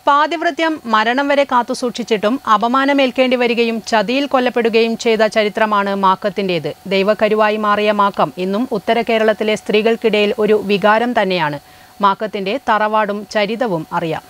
പാതിവൃത്യം മരണം വരെ കാത്തുസൂക്ഷിച്ചിട്ടും അപമാനമേൽക്കേണ്ടി വരികയും ചതിയിൽ കൊല്ലപ്പെടുകയും ചെയ്ത ചരിത്രമാണ് മാക്കത്തിൻ്റേത് ദൈവക്കരുവായി മാറിയ മാക്കം ഇന്നും ഉത്തര കേരളത്തിലെ സ്ത്രീകൾക്കിടയിൽ ഒരു വികാരം തന്നെയാണ് മാക്കത്തിന്റെ തറവാടും ചരിതവും അറിയാം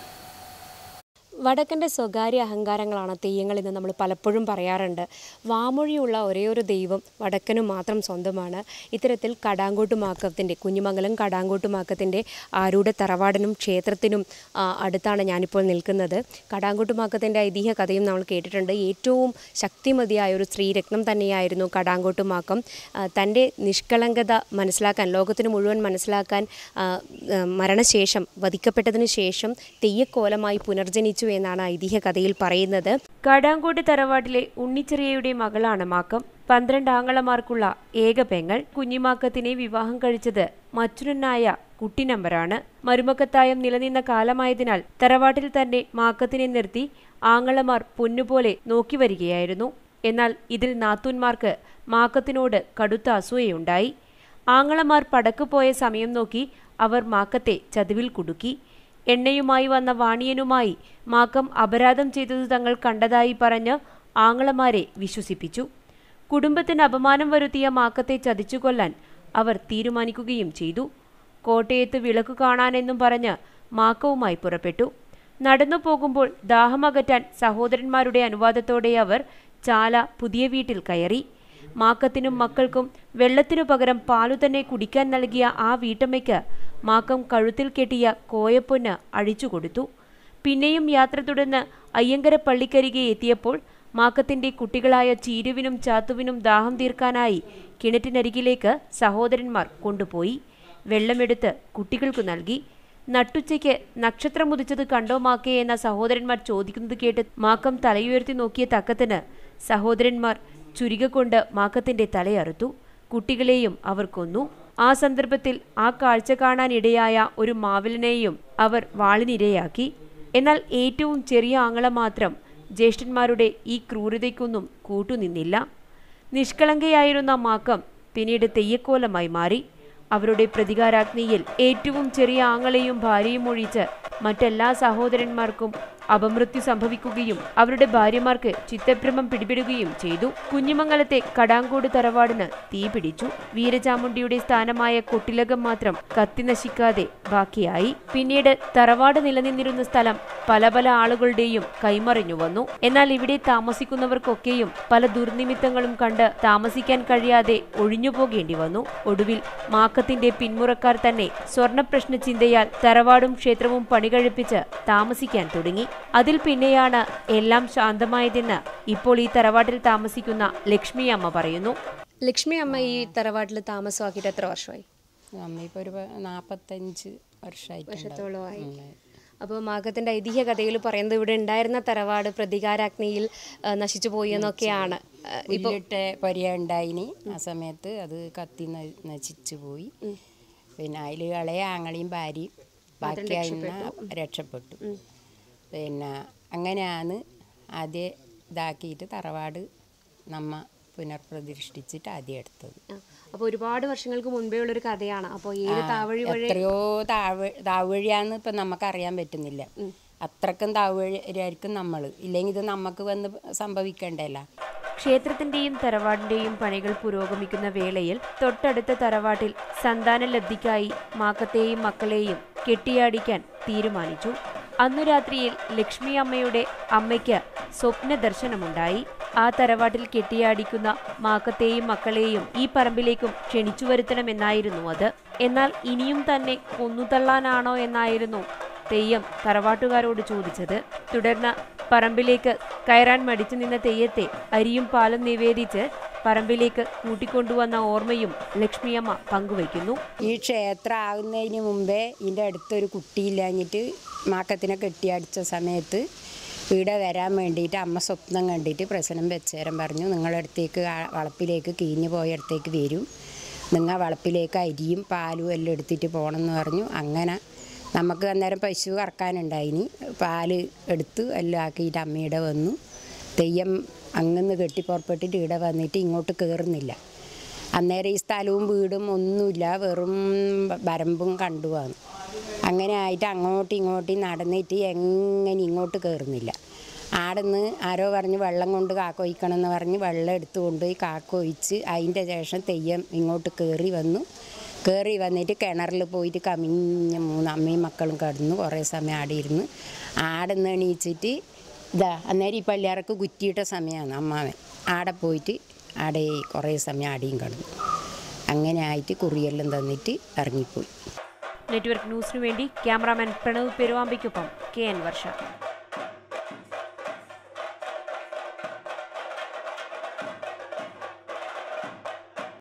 വടക്കൻ്റെ സ്വകാര്യ അഹങ്കാരങ്ങളാണ് തെയ്യങ്ങളെന്ന് നമ്മൾ പലപ്പോഴും പറയാറുണ്ട് വാമൊഴിയുള്ള ഒരേ ഒരു ദൈവം വടക്കനും മാത്രം സ്വന്തമാണ് ഇത്തരത്തിൽ കടാങ്കോട്ട് മാക്കത്തിൻ്റെ കുഞ്ഞുമംഗലം കടാങ്കോട്ട് മാക്കത്തിൻ്റെ ആരുടെ തറവാടിനും ക്ഷേത്രത്തിനും ആ, അടുത്താണ് ഞാനിപ്പോൾ നിൽക്കുന്നത് കടാങ്കോട്ട് മാക്കത്തിൻ്റെ ഐതിഹ്യ കഥയും നമ്മൾ കേട്ടിട്ടുണ്ട് ഏറ്റവും ശക്തിമതിയായ ഒരു സ്ത്രീരത്നം തന്നെയായിരുന്നു കടാങ്കോട്ട് മാക്കം ആ, തൻ്റെ നിഷ്കളങ്കത മനസ്സിലാക്കാൻ ലോകത്തിന് മുഴുവൻ മനസ്സിലാക്കാൻ ആ, ആ, മരണശേഷം വധിക്കപ്പെട്ടതിന് ശേഷം തെയ്യക്കോലമായി പുനർജനിച്ചു എന്നാണ് ഐതിഹ്യ കഥയിൽ പറയുന്നത് കാടാങ്കോട്ട് തറവാട്ടിലെ ഉണ്ണിച്ചെറിയയുടെ മകളാണ് മാക്കം പന്ത്രണ്ട് ആങ്ങളമാർക്കുള്ള ഏക പെങ്ങൾ കുഞ്ഞിമാക്കത്തിനെ വിവാഹം കഴിച്ചത് മച്ചുരനായ കുട്ടി നമ്പറാണ് മരുമക്കത്തായം നിലനിന്ന കാലമായതിനാൽ തറവാട്ടിൽ തന്നെ മാക്കത്തിനെ നിർത്തി ആങ്ങളമാർ പൊന്നുപോലെ നോക്കി വരികയായിരുന്നു എന്നാൽ ഇതിൽ നാത്തൂന്മാർക്ക് മാക്കത്തിനോട് കടുത്ത അസൂയയുണ്ടായി ആങ്ങളമാർ പടക്ക് പോയ സമയം നോക്കി അവർ മാക്കത്തെ ചതിവിൽ കുടുക്കി എണ്ണയുമായി വന്ന വാണിയനുമായി മാക്കം അപരാധം ചെയ്തത് തങ്ങൾ കണ്ടതായി പറഞ്ഞ് ആങ്ങളമാരെ വിശ്വസിപ്പിച്ചു കുടുംബത്തിന് അപമാനം വരുത്തിയ മാക്കത്തെ ചതിച്ചു കൊല്ലാൻ അവർ തീരുമാനിക്കുകയും ചെയ്തു കോട്ടയത്ത് വിളക്ക് കാണാനെന്നും പറഞ്ഞ് മാക്കവുമായി പുറപ്പെട്ടു നടന്നു പോകുമ്പോൾ ദാഹമകറ്റാൻ സഹോദരന്മാരുടെ അനുവാദത്തോടെ അവർ ചാല പുതിയ വീട്ടിൽ കയറി മാക്കത്തിനും മക്കൾക്കും വെള്ളത്തിനു പകരം പാലു തന്നെ കുടിക്കാൻ നൽകിയ ആ വീട്ടമ്മയ്ക്ക് മാക്കം കഴുത്തിൽ കെട്ടിയ കോയപ്പൊന്ന് അഴിച്ചു കൊടുത്തു പിന്നെയും യാത്ര തുടർന്ന് അയ്യങ്കര പള്ളിക്കരികെ എത്തിയപ്പോൾ മാക്കത്തിന്റെ കുട്ടികളായ ചീരുവിനും ചാത്തുവിനും ദാഹം തീർക്കാനായി കിണറ്റിനരികിലേക്ക് സഹോദരന്മാർ കൊണ്ടുപോയി വെള്ളമെടുത്ത് കുട്ടികൾക്കു നൽകി നട്ടുച്ചയ്ക്ക് നക്ഷത്രമുദിച്ചത് കണ്ടോ മാക്കേ എന്ന സഹോദരന്മാർ ചോദിക്കുന്നത് കേട്ട് മാക്കം തലയുയർത്തി നോക്കിയ തക്കത്തിന് സഹോദരന്മാർ ചുരിക കൊണ്ട് മാക്കത്തിന്റെ തലയറുത്തു കുട്ടികളെയും അവർ കൊന്നു ആ സന്ദർഭത്തിൽ ആ കാഴ്ച കാണാനിടയായ ഒരു മാവിലിനെയും അവർ വാളിനിരയാക്കി എന്നാൽ ഏറ്റവും ചെറിയ ആങ്ങള മാത്രം ജ്യേഷ്ഠന്മാരുടെ ഈ ക്രൂരതയ്ക്കൊന്നും കൂട്ടുനിന്നില്ല നിഷ്കളങ്കയായിരുന്ന മാക്കം പിന്നീട് തെയ്യക്കോലമായി മാറി അവരുടെ പ്രതികാരാഗ്നിയിൽ ഏറ്റവും ചെറിയ ആങ്ങളെയും ഭാര്യയും ഒഴിച്ച് മറ്റെല്ലാ സഹോദരന്മാർക്കും അപമൃത്യു സംഭവിക്കുകയും അവരുടെ ഭാര്യമാർക്ക് ചിത്തഭ്രമം പിടിപെടുകയും ചെയ്തു കുഞ്ഞിമംഗലത്തെ കടാങ്കോട് തറവാടിന് തീ പിടിച്ചു വീരചാമുണ്ടിയുടെ സ്ഥാനമായ കൊട്ടിലകം മാത്രം കത്തി നശിക്കാതെ ബാക്കിയായി പിന്നീട് തറവാട് നിലനിന്നിരുന്ന സ്ഥലം പല പല ആളുകളുടെയും കൈമറിഞ്ഞു വന്നു എന്നാൽ ഇവിടെ താമസിക്കുന്നവർക്കൊക്കെയും പല ദുർനിമിത്തങ്ങളും കണ്ട് താമസിക്കാൻ കഴിയാതെ ഒഴിഞ്ഞു പോകേണ്ടി വന്നു ഒടുവിൽ മാക്കത്തിന്റെ പിന്മുറക്കാർ തന്നെ സ്വർണപ്രശ്ന ചിന്തയാൽ തറവാടും ക്ഷേത്രവും പണികഴിപ്പിച്ച് താമസിക്കാൻ തുടങ്ങി അതിൽ പിന്നെയാണ് എല്ലാം ശാന്തമായതെന്ന് ഇപ്പോൾ ഈ തറവാട്ടിൽ താമസിക്കുന്ന ലക്ഷ്മി അമ്മ പറയുന്നു ലക്ഷ്മി അമ്മ ഈ തറവാട്ടിൽ താമസമാക്കിയിട്ട് എത്ര വർഷമായി അമ്മ ഇപ്പോൾ ഒരു പ- നാപ്പത്തഞ്ച് വർഷമായിട്ട് വർഷത്തോളമായി അപ്പോൾ മാഗത്തിന്റെ ഐതിഹ്യ കഥയിൽ പറയുന്നത് ഇവിടെ ഉണ്ടായിരുന്ന തറവാട് പ്രതികാരാഗ്നിയിൽ ആ, നശിച്ചു പോയി എന്നൊക്കെയാണ് ആ, പുല്ലിട്ട പൊരിയ ഉണ്ടായിനി ആ സമയത്ത് അത് കത്തി ന- നശിച്ചു പോയി പിന്നെ അതിൽ ഇളയ ആങ്ങളെയും ഭാര്യയും ബാക്കി അതിന് രക്ഷപ്പെട്ടു പിന്നെ അങ്ങനെയാണ് ആദ്യം ഇതാക്കിയിട്ട് തറവാട് നമ്മ പുനർപ്രതിഷ്ഠിച്ചിട്ട് ആദ്യം എടുത്തത് അപ്പോൾ ഒരുപാട് വർഷങ്ങൾക്ക് മുൻപേ ഉള്ളൊരു കഥയാണ് അപ്പോൾ ഏത് താവഴി വഴി എത്രയോ താവ താവഴിയാന്ന് ഇപ്പം നമുക്ക് അറിയാൻ പറ്റുന്നില്ല അത്രക്കും താവഴിയായിരിക്കും നമ്മൾ ഇല്ലെങ്കിൽ ഇത് നമുക്ക് വന്ന് സംഭവിക്കണ്ടല്ല ക്ഷേത്രത്തിന്റെയും തറവാടിന്റെയും പണികൾ പുരോഗമിക്കുന്ന വേളയിൽ തൊട്ടടുത്ത തറവാട്ടിൽ സന്താന ലബ്ധിക്കായി മാക്കത്തെയും മക്കളെയും കെട്ടിയാടിക്കാൻ തീരുമാനിച്ചു അന്നു രാത്രിയിൽ ലക്ഷ്മി അമ്മയുടെ അമ്മയ്ക്ക് സ്വപ്ന ദർശനമുണ്ടായി ആ തറവാട്ടിൽ കെട്ടിയാടിക്കുന്ന മാക്കത്തെയും മക്കളെയും ഈ പറമ്പിലേക്കും ക്ഷണിച്ചു വരുത്തണമെന്നായിരുന്നു അത് എന്നാൽ ഇനിയും തന്നെ കൊന്നുതള്ളാനാണോ എന്നായിരുന്നു തെയ്യം തറവാട്ടുകാരോട് ചോദിച്ചത് തുടർന്ന് പറമ്പിലേക്ക് കയറാൻ മടിച്ചു നിന്ന തെയ്യത്തെ അരിയും പാലും നിവേദിച്ച് പറമ്പിലേക്ക് കൂട്ടിക്കൊണ്ടുവന്ന ഓർമ്മയും ലക്ഷ്മിയമ്മ പങ്കുവയ്ക്കുന്നു ഈ ക്ഷേത്രം ആകുന്നതിന് മുമ്പേ ഇതിൻ്റെ അടുത്തൊരു കുട്ടിയില്ലാഞ്ഞിട്ട് മാക്കത്തിനെ കെട്ടിയടിച്ച സമയത്ത് ഇവിടെ വരാൻ വേണ്ടിയിട്ട് അമ്മ സ്വപ്നം കണ്ടിട്ട് പ്രശ്നം വെച്ചേരം പറഞ്ഞു നിങ്ങളുടെ അടുത്തേക്ക് ആ വളപ്പിലേക്ക് കീഞ്ഞു പോയ അടുത്തേക്ക് വരും നിങ്ങൾ വളപ്പിലേക്ക് അരിയും പാലും എല്ലാം എടുത്തിട്ട് പോകണമെന്ന് പറഞ്ഞു അങ്ങനെ നമുക്ക് അന്നേരം പശു കറക്കാനുണ്ടായിനി പാല് എടുത്ത് എല്ലാം ആക്കിയിട്ട് അമ്മയുടെ വന്നു തെയ്യം അങ്ങന്ന് കെട്ടി പുറപ്പെട്ടിട്ട് ഇവിടെ വന്നിട്ട് ഇങ്ങോട്ട് കയറുന്നില്ല അന്നേരം ഈ സ്ഥലവും വീടും ഒന്നുമില്ല വെറും വരമ്പും കണ്ടുവാണ് അങ്ങനെ ആയിട്ട് അങ്ങോട്ടും ഇങ്ങോട്ടും നടന്നിട്ട് എങ്ങനെ ഇങ്ങോട്ട് കയറുന്നില്ല ആടുന്ന് ആരോ പറഞ്ഞ് വെള്ളം കൊണ്ട് കാക്കൊഴിക്കണം എന്ന് പറഞ്ഞ് വെള്ളം എടുത്തു കൊണ്ടുപോയി കാക്കൊഴിച്ച് അതിൻ്റെ ശേഷം തെയ്യം ഇങ്ങോട്ട് കയറി വന്നു കയറി വന്നിട്ട് കിണറിൽ പോയിട്ട് കമിഞ്ഞ മൂന്ന് അമ്മയും മക്കളും കിടന്നു കുറേ സമയം ആടിയിരുന്ന് ആടുന്ന് എണീച്ചിട്ട് ഇതാ അന്നേരം ഈ പള്ളിയാർക്ക് കുറ്റിയിട്ട സമയമാണ് അമ്മാവൻ ആടെ പോയിട്ട് ആടെ കുറേ സമയം ആടിയും കിടന്നു അങ്ങനെ ആയിട്ട് കുറിയെല്ലാം തന്നിട്ട് ഇറങ്ങിപ്പോയി നെറ്റ്വർക്ക് ന്യൂസിനു വേണ്ടി ക്യാമറാമാൻ പ്രണവ് പെരുവാമ്പയ്ക്കൊപ്പം കെ എൻ വർഷ